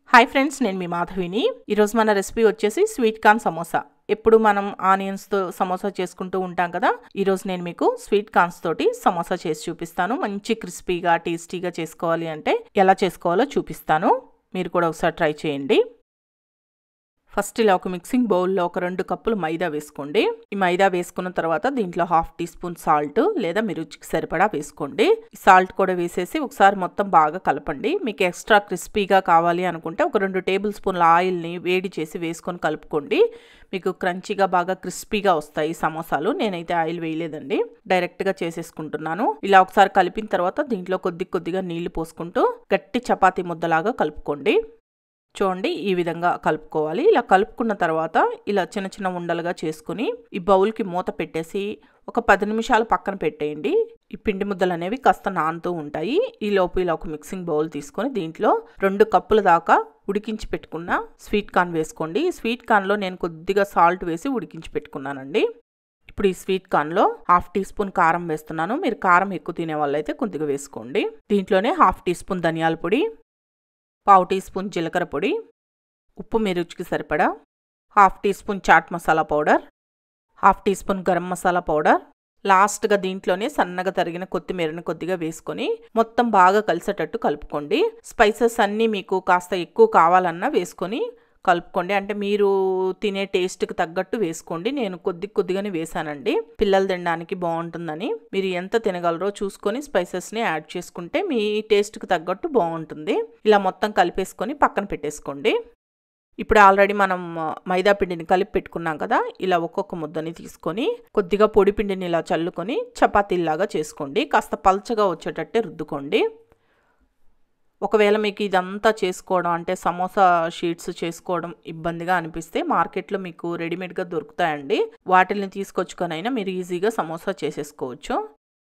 hi friends నేను మీ మాధవిని ఈరోజు మన రెసిపీ వచ్చేసి స్వీట్ కార్న్ సమోసా ఎప్పుడు మనం ఆనియన్స్తో సమోసా చేసుకుంటూ ఉంటాం కదా ఈరోజు నేను మీకు స్వీట్ కార్న్స్ తోటి సమోసా చేసి చూపిస్తాను మంచి క్రిస్పీగా టేస్టీగా చేసుకోవాలి అంటే ఎలా చేసుకోవాలో చూపిస్తాను మీరు కూడా ఒకసారి ట్రై చేయండి ఫస్ట్ ఇలా ఒక మిక్సింగ్ బౌల్లో ఒక రెండు కప్పులు మైదా వేసుకోండి ఈ మైదా వేసుకున్న తర్వాత దీంట్లో హాఫ్ టీ స్పూన్ సాల్ట్ లేదా మీ రుచికి సరిపడా వేసుకోండి సాల్ట్ కూడా వేసేసి ఒకసారి మొత్తం బాగా కలపండి మీకు ఎక్స్ట్రా క్రిస్పీగా కావాలి అనుకుంటే ఒక రెండు టేబుల్ స్పూన్ల ఆయిల్ని వేడి చేసి వేసుకొని కలుపుకోండి మీకు క్రంచీగా బాగా క్రిస్పీగా వస్తాయి సమోసాలు నేనైతే ఆయిల్ వేయలేదండి డైరెక్ట్గా చేసేసుకుంటున్నాను ఇలా ఒకసారి కలిపిన తర్వాత దీంట్లో కొద్ది కొద్దిగా నీళ్లు పోసుకుంటూ గట్టి చపాతీ ముద్దలాగా కలుపుకోండి చూడండి ఈ విధంగా కలుపుకోవాలి ఇలా కలుపుకున్న తర్వాత ఇలా చిన్న చిన్న ఉండలుగా చేసుకుని ఈ బౌల్కి మూత పెట్టేసి ఒక పది నిమిషాలు పక్కన పెట్టేయండి ఈ పిండి ముద్దలు అనేవి కాస్త నానుతూ ఉంటాయి ఈ లోపు ఇలా ఒక మిక్సింగ్ బౌల్ తీసుకొని దీంట్లో రెండు కప్పుల దాకా ఉడికించి పెట్టుకున్న స్వీట్ కార్న్ వేసుకోండి ఈ స్వీట్ కార్న్లో నేను కొద్దిగా సాల్ట్ వేసి ఉడికించి పెట్టుకున్నానండి ఇప్పుడు ఈ స్వీట్ కార్న్లో హాఫ్ టీ స్పూన్ కారం వేస్తున్నాను మీరు కారం ఎక్కువ తినే వాళ్ళైతే కొద్దిగా వేసుకోండి దీంట్లోనే హాఫ్ టీ స్పూన్ ధనియాల పొడి పావు టీ స్పూన్ జీలకర్ర పొడి ఉప్పు మీ రుచికి సరిపడా half teaspoon chaat masala powder half teaspoon garam masala powder లాస్ట్గా దీంట్లోనే సన్నగా తరిగిన కొత్తిమీరని కొద్దిగా వేసుకొని మొత్తం బాగా కలిసేటట్టు కలుపుకోండి స్పైసెస్ అన్నీ మీకు కాస్త ఎక్కువ కావాలన్నా వేసుకొని కలుపుకోండి అంటే మీరు తినే టేస్ట్కి తగ్గట్టు వేసుకోండి నేను కొద్ది కొద్దిగానే వేసానండి పిల్లలు తినడానికి బాగుంటుందని మీరు ఎంత తినగలరో చూసుకొని స్పైసెస్ని యాడ్ చేసుకుంటే మీ టేస్ట్కి తగ్గట్టు బాగుంటుంది ఇలా మొత్తం కలిపేసుకొని పక్కన పెట్టేసుకోండి ఇప్పుడు ఆల్రెడీ మనం మైదా పిండిని కలిపి పెట్టుకున్నాం కదా ఇలా ఒక్కొక్క ముద్దని తీసుకొని కొద్దిగా పొడి పిండిని ఇలా చల్లుకొని చపాతీలాగా చేసుకోండి కాస్త పల్చగా వచ్చేటట్టే రుద్దుకోండి ఒకవేళ మీకు ఇదంతా చేసుకోవడం అంటే సమోసా షీట్స్ చేసుకోవడం ఇబ్బందిగా అనిపిస్తే మార్కెట్లో మీకు రెడీమేడ్గా దొరుకుతాయండి వాటిని తీసుకొచ్చుకొనైనా మీరు ఈజీగా సమోసా చేసేసుకోవచ్చు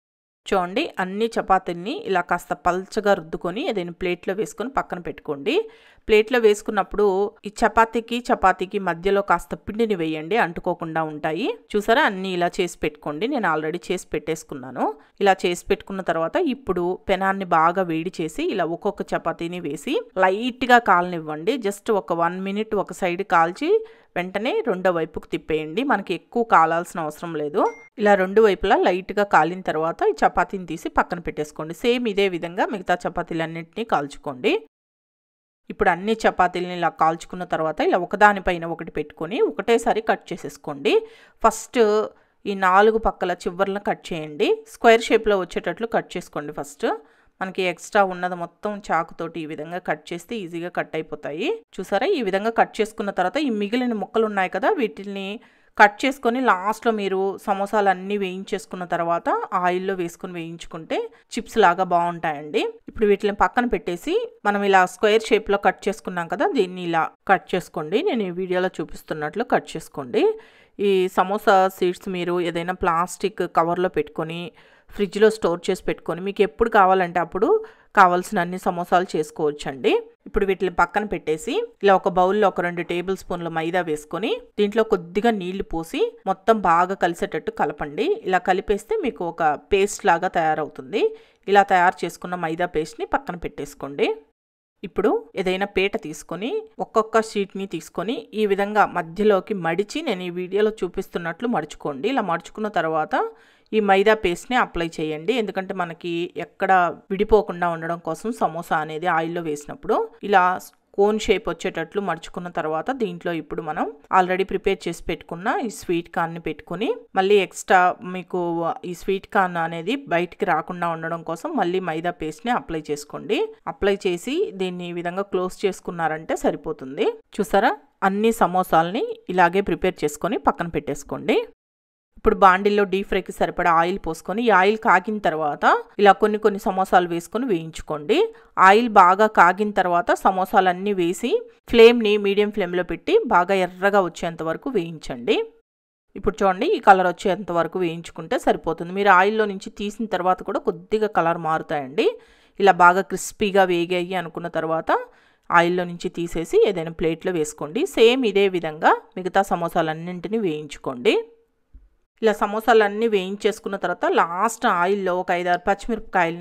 చూడండి అన్ని చపాతీల్ని ఇలా కాస్త పల్చగా రుద్దుకొని ఏదైనా ప్లేట్లో వేసుకొని పక్కన పెట్టుకోండి ప్లేట్లో వేసుకున్నప్పుడు ఈ చపాతీకి చపాతీకి మధ్యలో కాస్త పిండిని వేయండి అంటుకోకుండా ఉంటాయి చూసారా అన్ని ఇలా చేసి పెట్టుకోండి నేను ఆల్రెడీ చేసి పెట్టేసుకున్నాను ఇలా చేసి పెట్టుకున్న తర్వాత ఇప్పుడు పెనాన్ని బాగా వేడి చేసి ఇలా ఒక్కొక్క చపాతీని వేసి లైట్గా కాలనివ్వండి జస్ట్ ఒక వన్ మినిట్ ఒక సైడ్ కాల్చి వెంటనే రెండో వైపుకు తిప్పేయండి మనకి ఎక్కువ కాలాల్సిన అవసరం లేదు ఇలా రెండు వైపులా లైట్గా కాలిన తర్వాత ఈ చపాతీని తీసి పక్కన పెట్టేసుకోండి సేమ్ ఇదే విధంగా మిగతా చపాతీలన్నింటినీ కాల్చుకోండి ఇప్పుడు అన్ని చపాతీలని ఇలా కాల్చుకున్న తర్వాత ఇలా ఒకదానిపైన ఒకటి పెట్టుకొని ఒకటేసారి కట్ చేసేసుకోండి ఫస్ట్ ఈ నాలుగు పక్కల చివర్లను కట్ చేయండి స్క్వేర్ షేప్లో వచ్చేటట్లు కట్ చేసుకోండి ఫస్ట్ మనకి ఎక్స్ట్రా ఉన్నది మొత్తం చాకుతోటి ఈ విధంగా కట్ చేస్తే ఈజీగా కట్ అయిపోతాయి చూసారా ఈ విధంగా కట్ చేసుకున్న తర్వాత ఈ మిగిలిన ముక్కలు ఉన్నాయి కదా వీటిని కట్ చేసుకొని లాస్ట్లో మీరు సమోసాలు అన్నీ వేయించేసుకున్న తర్వాత ఆయిల్లో వేసుకొని వేయించుకుంటే చిప్స్ లాగా బాగుంటాయండి ఇప్పుడు వీటిని పక్కన పెట్టేసి మనం ఇలా స్క్వేర్ షేప్లో కట్ చేసుకున్నాం కదా దీన్ని ఇలా కట్ చేసుకోండి నేను ఈ వీడియోలో చూపిస్తున్నట్లు కట్ చేసుకోండి ఈ సమోసా సీడ్స్ మీరు ఏదైనా ప్లాస్టిక్ కవర్లో పెట్టుకొని ఫ్రిడ్జ్లో స్టోర్ చేసి పెట్టుకొని మీకు ఎప్పుడు కావాలంటే అప్పుడు కావాల్సిన అన్ని సమోసాలు చేసుకోవచ్చండి ఇప్పుడు వీటిని పక్కన పెట్టేసి ఇలా ఒక బౌల్లో ఒక రెండు టేబుల్ స్పూన్ల మైదా వేసుకొని దీంట్లో కొద్దిగా నీళ్లు పోసి మొత్తం బాగా కలిసేటట్టు కలపండి ఇలా కలిపేస్తే మీకు ఒక పేస్ట్ లాగా తయారవుతుంది ఇలా తయారు చేసుకున్న మైదా పేస్ట్ని పక్కన పెట్టేసుకోండి ఇప్పుడు ఏదైనా పీట తీసుకొని ఒక్కొక్క షీట్ని తీసుకొని ఈ విధంగా మధ్యలోకి మడిచి నేను ఈ వీడియోలో చూపిస్తున్నట్లు మడుచుకోండి ఇలా మడుచుకున్న తర్వాత ఈ మైదా పేస్ట్ని అప్లై చేయండి ఎందుకంటే మనకి ఎక్కడ విడిపోకుండా ఉండడం కోసం సమోసా అనేది ఆయిల్లో వేసినప్పుడు ఇలా కోన్ షేప్ వచ్చేటట్లు మడుచుకున్న తర్వాత దీంట్లో ఇప్పుడు మనం ఆల్రెడీ ప్రిపేర్ చేసి పెట్టుకున్న ఈ స్వీట్ కార్న్ని పెట్టుకుని మళ్ళీ ఎక్స్ట్రా మీకు ఈ స్వీట్ కార్న్ అనేది బయటికి రాకుండా ఉండడం కోసం మళ్ళీ మైదా పేస్ట్ని అప్లై చేసుకోండి అప్లై చేసి దీన్ని ఈ విధంగా క్లోజ్ చేసుకున్నారంటే సరిపోతుంది చూసారా అన్ని సమోసాలని ఇలాగే ప్రిపేర్ చేసుకొని పక్కన పెట్టేసుకోండి ఇప్పుడు బాండిల్లో డీప్ ఫ్రైకి సరిపడా ఆయిల్ పోసుకొని ఈ ఆయిల్ కాగిన తర్వాత ఇలా కొన్ని కొన్ని సమోసాలు వేసుకొని వేయించుకోండి ఆయిల్ బాగా కాగిన తర్వాత సమోసాలన్నీ వేసి ఫ్లేమ్ని మీడియం ఫ్లేమ్లో పెట్టి బాగా ఎర్రగా వచ్చేంత వరకు వేయించండి ఇప్పుడు చూడండి ఈ కలర్ వచ్చేంత వరకు వేయించుకుంటే సరిపోతుంది మీరు ఆయిల్లో నుంచి తీసిన తర్వాత కూడా కొద్దిగా కలర్ మారుతాయండి ఇలా బాగా క్రిస్పీగా వేగాయి అనుకున్న తర్వాత ఆయిల్లో నుంచి తీసేసి ఏదైనా ప్లేట్లో వేసుకోండి సేమ్ ఇదే విధంగా మిగతా సమోసాలన్నింటినీ వేయించుకోండి ఇలా సమోసాలన్నీ వేయించేసుకున్న తర్వాత లాస్ట్ ఆయిల్లో ఒక ఐదారు పచ్చిమిరపకాయలని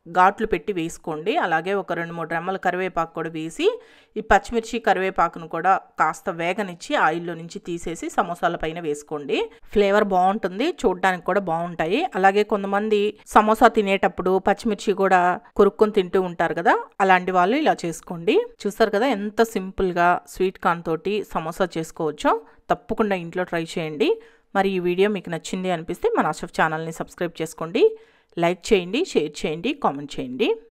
ఘాట్లు పెట్టి వేసుకోండి అలాగే ఒక రెండు మూడు రెమ్మల కరివేపాకు కూడా వేసి ఈ పచ్చిమిర్చి కరివేపాకును కూడా కాస్త వేగనిచ్చి ఆయిల్లో నుంచి తీసేసి సమోసాల పైన వేసుకోండి ఫ్లేవర్ బాగుంటుంది చూడడానికి కూడా బాగుంటాయి అలాగే కొంతమంది సమోసా తినేటప్పుడు పచ్చిమిర్చి కూడా కొరుక్కొని తింటూ ఉంటారు కదా అలాంటి వాళ్ళు ఇలా చేసుకోండి చూస్తారు కదా ఎంత సింపుల్గా స్వీట్ కార్న్ తోటి సమోసా చేసుకోవచ్చో తప్పకుండా ఇంట్లో ట్రై చేయండి మరి ఈ వీడియో మీకు నచ్చింది అనిపిస్తే మన అషఫ్ ఛానల్ని సబ్స్క్రైబ్ చేసుకోండి లైక్ చేయండి షేర్ చేయండి కామెంట్ చేయండి